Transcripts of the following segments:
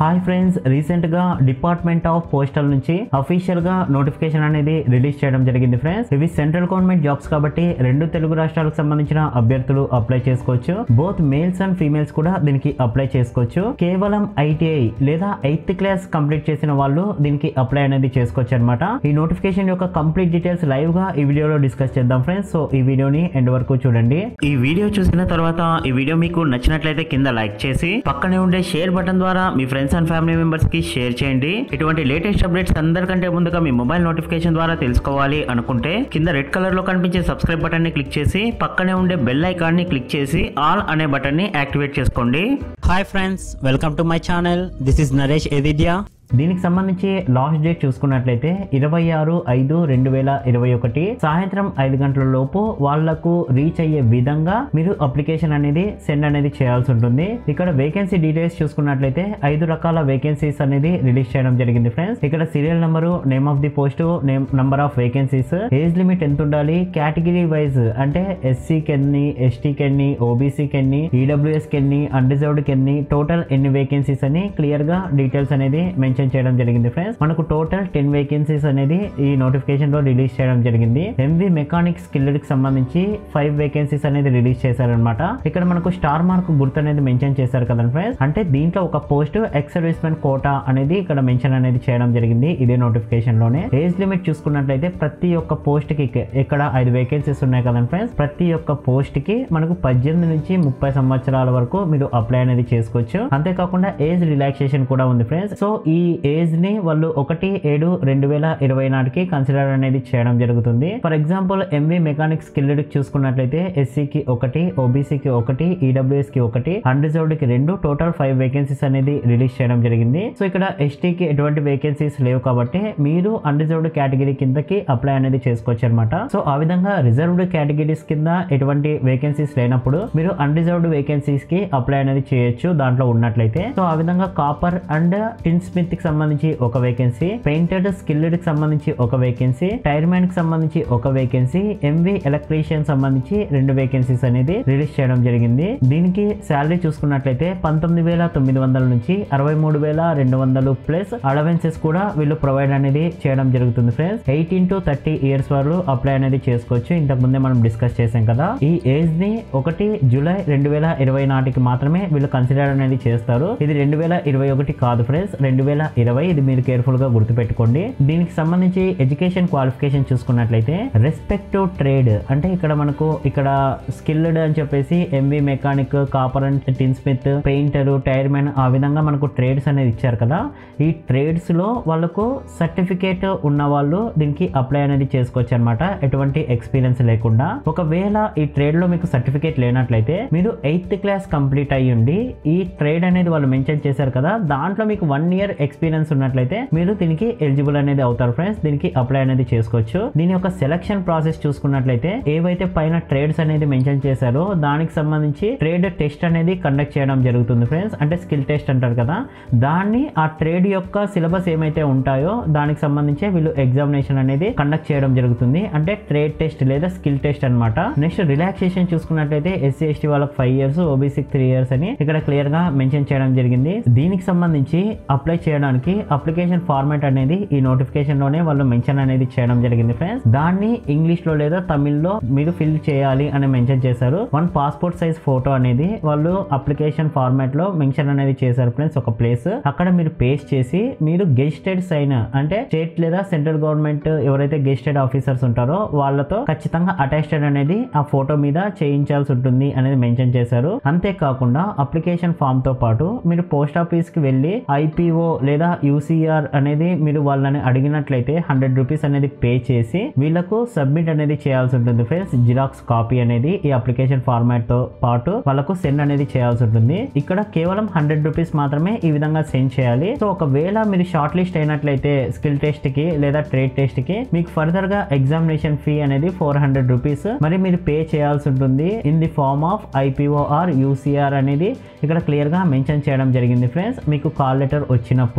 hi friends recent గా department of postal నుంచి official గా నోటిఫికేషన్ అనేది రిలీజ్ చేయడం జరిగింది ఫ్రెండ్స్ ఇవి సెంట్రల్ గవర్నమెంట్ జాబ్స్ కాబట్టి రెండు తెలుగు రాష్ట్రాలకు సంబంధించిన అభ్యర్థులు అప్లై చేసుకోవచ్చు బోత్ మేల్స్ అండ్ ఫీమేల్స్ కూడా దీనికి అప్లై చేసుకోవచ్చు కేవలం ఐటీఐ లేదా ఎయిత్ క్లాస్ కంప్లీట్ చేసిన వాళ్ళు దీనికి అప్లై అనేది చేసుకోవచ్చు అనమాట ఈ నోటిఫికేషన్ యొక్క కంప్లీట్ డీటెయిల్స్ లైవ్ గా ఈ వీడియోలో డిస్కస్ చేద్దాం ఫ్రెండ్స్ సో ఈ వీడియోని ఎండ్ వరకు చూడండి ఈ వీడియో చూసిన తర్వాత ఈ వీడియో మీకు నచ్చినట్లయితే కింద లైక్ చేసి పక్కనే ఉండే షేర్ బటన్ ద్వారా మీ ఫ్రెండ్స్ అండ్ ఫ్యామిలీ మెంబర్స్ కి షేర్ చేయండి ఇటువంటి లేటెస్ట్ అప్డేట్స్ అందరికంటే ముందుగా మీ మొబైల్ నోటిఫికేషన్ ద్వారా తెలుసుకోవాలి అనుకుంటే కింద రెడ్ కలర్ లో కనిపించే సబ్స్క్రైబ్ బటన్ ని క్లిక్ చేసి పక్కనే ఉండే బెల్ ఐకాన్ ని క్లిక్ చేసి ఆల్ అనే బటన్ ని యాక్టివేట్ చేసుకోండి hi friends welcome to my channel this is Naresh ఎదిద్యా దీనికి సంబంధించి లాస్ట్ డేట్ చూసుకున్నట్లయితే ఇరవై ఆరు ఐదు రెండు వేల ఇరవై ఒకటి సాయంత్రం ఐదు గంటల లోపు వాళ్లకు రీచ్ అయ్యే విధంగా మీరు అప్లికేషన్ అనేది సెండ్ అనేది చేయాల్సి ఉంటుంది ఇక్కడ వేకెన్సీ డీటెయిల్స్ చూసుకున్నట్లయితే ఐదు రకాల వేకెన్సీస్ అనేది రిలీజ్ చేయడం జరిగింది ఫ్రెండ్స్ ఇక్కడ serial number name of the post name number of vacancies age limit ఎంత ఉండాలి కేటగిరీ వైజ్ అంటే ఎస్సీకి ఎన్ని ఎస్టీకి ఎన్ని ఓబీసీకి ఎన్ని ఈడబ్ల్యూఎస్కి ఎన్ని అన్రిజర్వ్డ్కి ఎన్ని టోటల్ ఎన్ని వేకెన్సీస్ అని క్లియర్ గా డీటెయిల్స్ అనేది మెన్షన్ చేయడం జరిగింది ఫ్రెండ్స్ మనకు టోటల్ టెన్ వేకెన్సీస్ అనేది ఈ నోటిఫికేషన్ లో రిలీజ్ చేయడం జరిగింది ఎంవి మెకానిక్ స్కిల్డ్ కి సంబంధించి ఫైవ్ వేకెన్సీస్ అనేది రిలీజ్ చేశారనమాట ఇక్కడ మనకు స్టార్ మార్క్ గుర్తు అనేది మెన్షన్ చేశారు కదండి ఫ్రెండ్స్ అంటే దీంట్లో ఒక పోస్ట్ ఎక్స్ సర్వీస్మెన్ కోటా అనేది ఇక్కడ మెన్షన్ అనేది చేయడం జరిగింది ఇదే నోటిఫికేషన్ లోనే ఏజ్ లిమిట్ చూసుకున్నట్లయితే ప్రతి ఒక్క పోస్ట్ కి ఇక్కడ ఐదు వేకెన్సీస్ ఉన్నాయి కదండి ఫ్రెండ్స్ ప్రతి ఒక్క పోస్ట్ కి మనకు పద్దెనిమిది నుంచి ముప్పై సంవత్సరాల వరకు మీరు అప్లై అనేది చేసుకోవచ్చు అంతేకాకుండా ఏజ్ రిలాక్సేషన్ కూడా ఉంది ఫ్రెండ్స్ సో ఈ ఏజ్ ని వాళ్ళు ఒకటి ఏడు రెండు వేల ఇరవై నాటికి కన్సిడర్ అనేది చేయడం జరుగుతుంది for example MV mechanic skilled చూసుకున్నట్లయితే ఎస్సీకి ఒకటి ఓబీసీకి ఒకటి ఈడబ్ల్యూఎస్ కి ఒకటి అన్రిజర్వ్డ్ కి రెండు టోటల్ ఫైవ్ వేకెన్సీస్ అనేది రిలీజ్ చేయడం జరిగింది సో ఇక్కడ ఎస్టీకి ఎటువంటి వేకెన్సీస్ లేవు కాబట్టి మీరు అన్రిజర్వ్డ్ కేటగిరీ కిందకి అప్లై అనేది చేసుకోవచ్చు అనమాట సో ఆ విధంగా రిజర్వ్డ్ కేటగిరీస్ కింద ఎటువంటి వేకెన్సీస్ లేనప్పుడు మీరు అన్రిజర్వ్డ్ వేకెన్సీస్ కి అప్లై అనేది చేయొచ్చు దాంట్లో ఉన్నట్లయితే సో ఆ విధంగా కాపర్ అండ్ టిన్ స్మిత్ కి సంబంధించి ఒక వేకెన్సీ పెయింటెడ్ స్కిల్డ్ కి సంబంధించి ఒక వేకెన్సీ టైర్ మ్యాన్ కి సంబంధించి ఒక వేకెన్సీ ఎంవి ఎలక్ట్రీషియన్ సంబంధించి రెండు వేకెన్సీస్ అనేది రిలీజ్ చేయడం జరిగింది దీనికి శాలరీ చూసుకున్నట్లయితే పంతొమ్మిది వేల తొమ్మిది వందల నుంచి అరవై మూడు వేల రెండు వందలు ప్లస్ అలవెన్సెస్ కూడా వీళ్ళు ప్రొవైడ్ అనేది చేయడం జరుగుతుంది friends eighteen to thirty years వరకు అప్లై అనేది చేసుకోవచ్చు ఇంతకు ముందే మనం డిస్కస్ చేసాం కదా ఈ ఏజ్ ని ఒకటి జూలై రెండు వేల ఇరవై నాటికి మాత్రమే వీళ్ళు కన్సిడర్ అనేది చేస్తారు ఇది రెండు వేల ఇరవై ఒకటి కాదు ఫ్రెండ్స్ రెండు వేల ఇరవై ఇది మీరు కేర్ఫుల్ గా గుర్తుపెట్టుకోండి దీనికి సంబంధించి ఎడ్యుకేషన్ క్వాలిఫికేషన్ చూసుకున్నట్లయితే రెస్పెక్టివ్ ట్రేడ్ అంటే ఇక్కడ మనకు ఇక్కడ స్కిల్డ్ అని చెప్పేసి MV mechanic copper and tinsmith painter tyre man ఆ విధంగా మనకు ట్రేడ్స్ అనేది ఇచ్చారు కదా ఈ ట్రేడ్స్ లో వాళ్ళకు సర్టిఫికేట్ ఉన్న వాళ్ళు దీనికి అప్లై అనేది చేసుకోవచ్చు అనమాట ఎటువంటి ఎక్స్పీరియన్స్ లేకుండా ఒకవేళ ఈ ట్రేడ్ లో మీకు సర్టిఫికేట్ లేనట్లయితే మీరు ఎయిత్ క్లాస్ కంప్లీట్ అయ్యి ఉండి ఈ ట్రేడ్ అనేది వాళ్ళు మెన్షన్ చేశారు కదా దాంట్లో మీకు వన్ ఇయర్ ఎక్స్పీరియన్స్ ఉన్నట్లయితే మీరు దీనికి ఎలిజిబుల్ అనేది అవుతారు ఫ్రెండ్స్ దీనికి అప్లై అనేది చేసుకోవచ్చు దీని యొక్క సెలక్షన్ ప్రాసెస్ చూసుకున్నట్లయితే ఏవైతే పైన ట్రేడ్స్ అనేది మెన్షన్ చేశారో దానికి సంబంధించి ట్రేడ్ టెస్ట్ అనేది కండక్ట్ చేయడం జరుగుతుంది ఫ్రెండ్స్ అంటే స్కిల్ టెస్ట్ అంటారు కదా దాన్ని ఆ ట్రేడ్ యొక్క సిలబస్ ఏమైతే ఉంటాయో దానికి సంబంధించి వీళ్ళు ఎగ్జామినేషన్ అనేది కండక్ట్ చేయడం జరుగుతుంది అంటే ట్రేడ్ టెస్ట్ లేదా స్కిల్ టెస్ట్ అనమాట నెక్స్ట్ రిలాక్సేషన్ చూసుకున్నట్లయితే ఎస్సీ ఎస్టీ వాళ్ళకి five years OBC three years అని ఇక్కడ క్లియర్ గా మెన్షన్ చేయడం జరిగింది దీనికి సంబంధించి అప్లై చేయడానికి అప్లికేషన్ ఫార్మాట్ అనేది ఈ నోటిఫికేషన్ లోనే వాళ్ళు మెన్షన్ అనేది చేయడం జరిగింది ఫ్రెండ్స్ దాన్ని ఇంగ్లీష్ లో లేదా తమిళ్లో మీరు ఫిల్ చేయాలి అని మెన్షన్ చేశారు వన్ పాస్పోర్ట్ సైజ్ ఫోటో అనేది వాళ్ళు అప్లికేషన్ ఫార్మాట్ లో మెన్షన్ అనేది చేశారు ఫ్రెండ్స్ ఒక ప్లేస్ అక్కడ మీరు పేస్ట్ చేసి మీరు గెస్టెడ్ సైన్ అంటే స్టేట్ లేదా సెంట్రల్ గవర్నమెంట్ ఎవరైతే గెస్టెడ్ ఆఫీసర్స్ ఉంటారో వాళ్ళతో ఖచ్చితంగా అటాచ్డ్ అనేది ఆ ఫోటో మీద చేయించాల్సి ఉంటుంది అనేది మెన్షన్ చేశారు అంతేకాకుండా అప్లికేషన్ ఫామ్ తో పాటు మీరు పోస్ట్ ఆఫీస్ కి వెళ్ళి ఐపీఓ లేదా యూసీఆర్ అనేది మీరు వాళ్ళని అడిగినట్లయితే హండ్రెడ్ రూపీస్ అనేది పే చేసి వీళ్ళకు సబ్మిట్ అనేది చేయాల్సి ఉంటుంది ఫ్రెండ్స్ జిరాక్స్ కాపీ అనేది ఈ అప్లికేషన్ ఫార్మాట్ తో పాటు వాళ్ళకు సెండ్ అనేది చేయాల్సి ఉంటుంది ఇక్కడ కేవలం హండ్రెడ్ రూపీస్ మాత్రమే ఈ విధంగా సెండ్ చేయాలి సో ఒకవేళ మీరు షార్ట్ లిస్ట్ అయినట్లయితే స్కిల్ టెస్ట్ కి లేదా ట్రేడ్ టెస్ట్ కి మీకు ఫర్దర్ గా ఎగ్జామినేషన్ ఫీ అనేది ఫోర్ హండ్రెడ్ రూపీస్ మరి మీరు పే చేయాల్సి ఉంటుంది in the form of IPO or UCR అనేది ఇక్కడ క్లియర్ గా మెన్షన్ చేయడం జరిగింది ఫ్రెండ్స్ మీకు కాల్ లెటర్ వచ్చినప్పుడు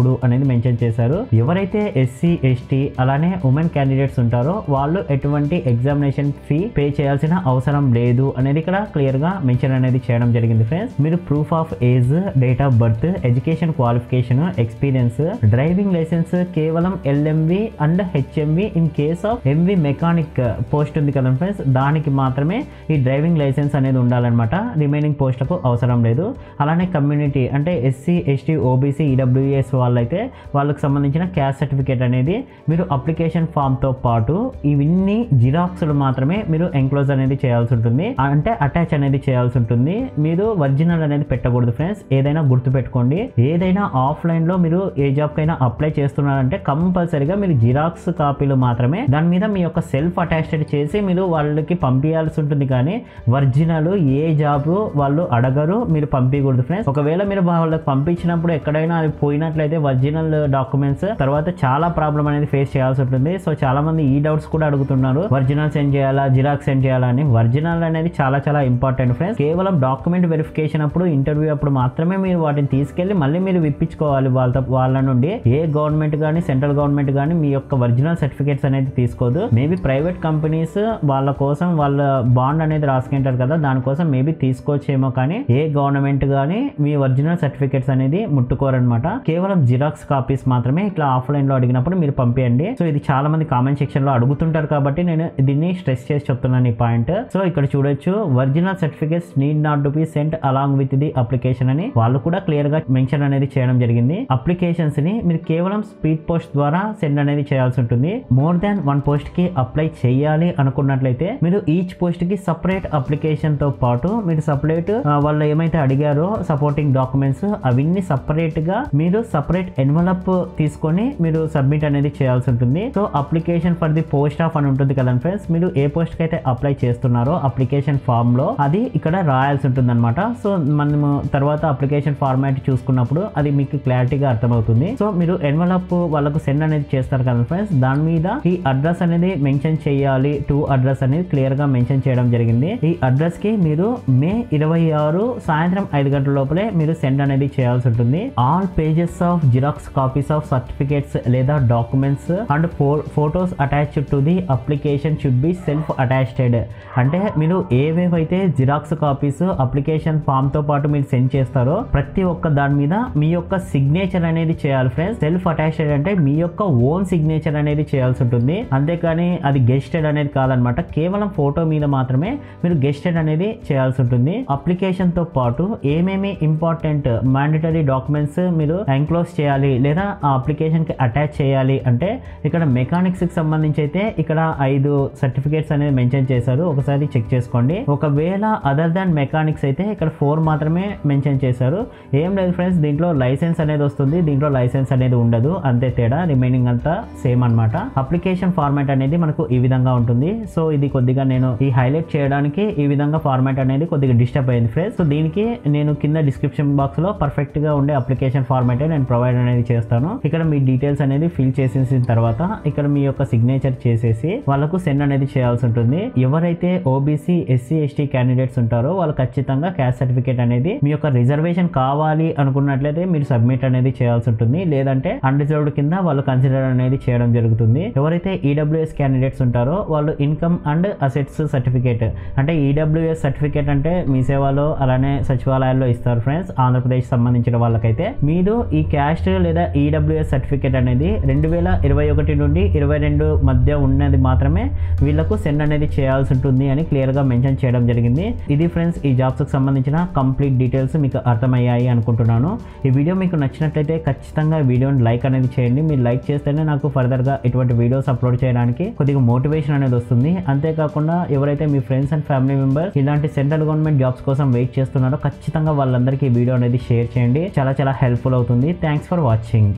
ఎప్పుడు అనేది మెన్షన్ చేశారు ఎవరైతే ఎస్సీ ఎస్టీ అలానే ఉమెన్ క్యాండిడేట్స్ ఉంటారో వాళ్ళు ఎటువంటి ఎగ్జామినేషన్ ఫీ పే చేయాల్సిన అవసరం లేదు అనేది ఇక్కడ క్లియర్ గా మెన్షన్ అనేది చేయడం జరిగింది ఫ్రెండ్స్ మీరు proof of age date of birth education qualification experience driving licence కేవలం LMV and HMV in case of MV mechanic post ఉంది కదా ఫ్రెండ్స్ దానికి మాత్రమే ఈ డ్రైవింగ్ లైసెన్స్ అనేది ఉండాలన్నమాట రిమైనింగ్ పోస్టులకు అవసరం లేదు అలానే కమ్యూనిటీ అంటే ఎస్సీ ఎస్టీ ఓబీసీ ఈడబ్ల్యూఎస్ వాళ్ళైతే వాళ్ళకి సంబంధించిన క్యాస్ట్ సర్టిఫికేట్ అనేది మీరు అప్లికేషన్ ఫామ్తో పాటు ఇవన్నీ జిరాక్స్లు మాత్రమే మీరు ఎంక్లోజ్ అనేది చేయాల్సి ఉంటుంది అంటే అటాచ్ అనేది చేయాల్సి ఉంటుంది మీరు ఒరిజినల్ అనేది పెట్టకూడదు ఫ్రెండ్స్ ఏదైనా గుర్తుపెట్టుకోండి ఏదైనా ఆఫ్లైన్లో మీరు ఏ జాబ్కైనా అప్లై చేస్తున్నారంటే కంపల్సరీగా మీరు జిరాక్స్ కాపీలు మాత్రమే దాని మీద మీ యొక్క సెల్ఫ్ అటాచ్డ్ చేసి మీరు వాళ్ళకి పంపించాల్సి ఉంటుంది కానీ ఒరిజినల్ ఏ జాబ్ వాళ్ళు అడగరు మీరు పంపించకూడదు ఫ్రెండ్స్ ఒకవేళ మీరు వాళ్ళకి పంపించినప్పుడు ఎక్కడైనా అది పోయినట్లయితే ఒరిజినల్ డాక్యుమెంట్స్ తర్వాత చాలా ప్రాబ్లం అనేది ఫేస్ చేయాల్సి ఉంటుంది సో చాలా మంది ఈ డౌట్స్ కూడా అడుగుతున్నారు ఒరిజినల్ సెండ్ చేయాలా జిరాక్స్ సెండ్ చేయాలా అని ఒరిజినల్ అనేది చాలా చాలా ఇంపార్టెంట్ ఫ్రెండ్స్ కేవలం డాక్యుమెంట్ వెరిఫికేషన్ అప్పుడు ఇంటర్వ్యూ అప్పుడు మాత్రమే మీరు వాటిని తీసుకెళ్లి మళ్ళీ మీరు విప్పించుకోవాలి వాళ్ళతో వాళ్ళ నుండి ఏ గవర్నమెంట్ కానీ సెంట్రల్ గవర్నమెంట్ కానీ మీ యొక్క ఒరిజినల్ సర్టిఫికేట్స్ అనేది తీసుకోదు మేబీ ప్రైవేట్ కంపెనీస్ వాళ్ళ కోసం వాళ్ళ బాండ్ అనేది రాసుకుంటారు కదా దానికోసం మేబీ తీసుకోవచ్చేమో కానీ ఏ గవర్నమెంట్ కానీ మీ ఒరిజినల్ సర్టిఫికేట్స్ అనేది ముట్టుకోరనమాట కేవలం జిరాక్స్ కాపీస్ మాత్రమే ఇట్లా ఆఫ్లైన్ లో అడిగినప్పుడు మీరు పంపించండి సో ఇది చాలా మంది కామెంట్ సెక్షన్ లో అడుగుతుంటారు కాబట్టి నేను దీన్ని స్ట్రెస్ చేసి చెప్తున్నాను ఈ పాయింట్ సో ఇక్కడ చూడొచ్చు original certificates need not to be sent along with the application అని వాళ్ళు కూడా క్లియర్ గా మెన్షన్ అనేది చేయడం జరిగింది అప్లికేషన్స్ ని మీరు కేవలం స్పీడ్ పోస్ట్ ద్వారా సెండ్ అనేది చేయాల్సి ఉంటుంది మోర్ దాన్ వన్ పోస్ట్ కి అప్లై చేయాలి అనుకున్నట్లయితే మీరు ఈచ్ పోస్ట్ కి సపరేట్ అప్లికేషన్ తో పాటు మీరు సపరేట్ వాళ్ళు ఏమైతే అడిగారో సపోర్టింగ్ డాక్యుమెంట్స్ అవన్నీ సపరేట్ గా మీరు సపరేట్ ఎన్వలప్ తీసుకొని మీరు సబ్మిట్ అనేది చేయాల్సి ఉంటుంది so application for the post of అని ఉంటుంది కదా ఫ్రెండ్స్ మీరు ఏ పోస్ట్ కి అయితే అప్లై చేస్తున్నారో అప్లికేషన్ ఫామ్ లో అది ఇక్కడ రాయాల్సి ఉంటుంది అనమాట సో మనము తర్వాత అప్లికేషన్ ఫార్మాట్ చూసుకున్నప్పుడు అది మీకు క్లారిటీగా అర్థమవుతుంది సో మీరు ఎన్వలప్ వాళ్ళకు సెండ్ అనేది చేస్తారు కదా ఫ్రెండ్స్ దాని మీద ఈ అడ్రస్ అనేది మెన్షన్ చేయాలి టు అడ్రస్ అనేది క్లియర్ గా మెన్షన్ చేయడం జరిగింది ఈ అడ్రస్ కి మీరు మే ఇరవై ఆరు సాయంత్రం ఐదు గంటల లోపలే మీరు సెండ్ అనేది చేయాల్సి ఉంటుంది all pages of xerox copies of certificates లేదా documents and photos attach to the application should be self attached అంటే మీరు ఏవేవైతే జిరాక్స్ కాపీస్ అప్లికేషన్ ఫామ్ తో పాటు మీరు సెండ్ చేస్తారో ప్రతి ఒక్క దాని మీద మీ యొక్క సిగ్నేచర్ అనేది చేయాలి ఫ్రెండ్స్ సెల్ఫ్ అటాచ్డ్ అంటే మీ యొక్క ఓన్ సిగ్నేచర్ అనేది చేయాల్సి ఉంటుంది అంతేకాని అది గెస్టెడ్ అనేది కాదనమాట కేవలం ఫోటో మీద మాత్రమే మీరు గెస్టెడ్ అనేది చేయాల్సి ఉంటుంది అప్లికేషన్ తో పాటు ఏమేమి ఇంపార్టెంట్ మ్యాండటరీ డాక్యుమెంట్స్ మీరు ఎంక్లోజ్ చేయాలి లేదా ఆ అప్లికేషన్ కి అటాచ్ చేయాలి అంటే ఇక్కడ మెకానిక్స్ కి సంబంధించి అయితే ఇక్కడ ఐదు సర్టిఫికేట్స్ అనేది మెన్షన్ చేశారు ఒకసారి చెక్ చేసుకోండి ఒకవేళ అదర్ దాన్ మెకానిక్స్ అయితే ఇక్కడ ఫోర్ మాత్రమే మెన్షన్ చేశారు ఏం లేదు ఫ్రెండ్స్ దీంట్లో లైసెన్స్ అనేది వస్తుంది దీంట్లో లైసెన్స్ అనేది ఉండదు అంతే తేడా రిమైనింగ్ అంతా సేమ్ అన్నమాట అప్లికేషన్ ఫార్మాట్ అనేది మనకు ఈ విధంగా ఉంటుంది సో ఇది కొద్దిగా నేను ఈ హైలైట్ చేయడానికి ఈ విధంగా ఫార్మాట్ అనేది కొద్దిగా డిస్టర్బ్ అయింది ఫ్రెండ్స్ సో దీనికి నేను కింద డిస్క్రిప్షన్ బాక్స్ లో పర్ఫెక్ట్ గా ఉండే అప్లికేషన్ ఫార్మాట్ నేను ప్రొవైడ్ అనేది చేస్తాను ఇక్కడ మీ డీటెయిల్స్ అనేది ఫిల్ చేసేసిన తర్వాత ఇక్కడ మీ యొక్క సిగ్నేచర్ చేసేసి వాళ్ళకు సెండ్ అనేది చేయాల్సి ఉంటుంది ఎవరైతే ఓబీసీ ఎస్సీ ఎస్టీ క్యాండిడేట్స్ ఉంటారో వాళ్ళు ఖచ్చితంగా క్యాస్ట్ సర్టిఫికేట్ అనేది మీ యొక్క రిజర్వేషన్ కావాలి అనుకున్నట్లయితే మీరు సబ్మిట్ అనేది చేయాల్సి ఉంటుంది లేదంటే అన్రిజర్వ్డ్ కింద వాళ్ళు కన్సిడర్ అనేది చేయడం జరుగుతుంది ఎవరైతే ఈడబ్ల్యూఎస్ క్యాండిడేట్స్ ఉంటారో వాళ్ళు ఇన్కమ్ అండ్ అసెట్స్ సర్టిఫికేట్ అంటే ఈడబ్ల్యూఎస్ సర్టిఫికేట్ అంటే మీ సేవలో అలానే సచివాలయాల్లో ఇస్తారు ఫ్రెండ్స్ ఆంధ్రప్రదేశ్ సంబంధించిన వాళ్ళకైతే మీరు ఈ క్యాస్ట్ లేదా ఈడబ్ల్యూఎస్ సర్టిఫికేట్ అనేది రెండు వేల ఇరవై ఒకటి నుండి ఇరవై రెండు మధ్య ఉన్నది మాత్రమే వీళ్ళకు సెండ్ అనేది చేయాల్సి ఉంటుంది అని క్లియర్ గా మెన్షన్ చేయడం జరిగింది ఇది ఫ్రెండ్స్ ఈ జాబ్స్ కి సంబంధించిన కంప్లీట్ డీటెయిల్స్ మీకు అర్థమయ్యాయి అనుకుంటున్నాను ఈ వీడియో మీకు నచ్చినట్లయితే ఖచ్చితంగా ఈ వీడియోని లైక్ అనేది చేయండి మీరు లైక్ చేస్తేనే నాకు ఫర్దర్ గా ఇటువంటి వీడియోస్ అప్లోడ్ చేయడానికి కొద్దిగా మోటివేషన్ అనేది వస్తుంది అంతేకాకుండా ఎవరైతే మీ ఫ్రెండ్స్ అండ్ ఫ్యామిలీ మెంబర్స్ ఇలాంటి సెంట్రల్ గవర్నమెంట్ జాబ్స్ కోసం వెయిట్ చేస్తున్నారో ఖచ్చితంగా వాళ్ళందరికీ ఈ వీడియో అనేది షేర్ చేయండి చాలా చాలా హెల్ప్ఫుల్ అవుతుంది థ్యాంక్స్ ఫర్ వాచింగ్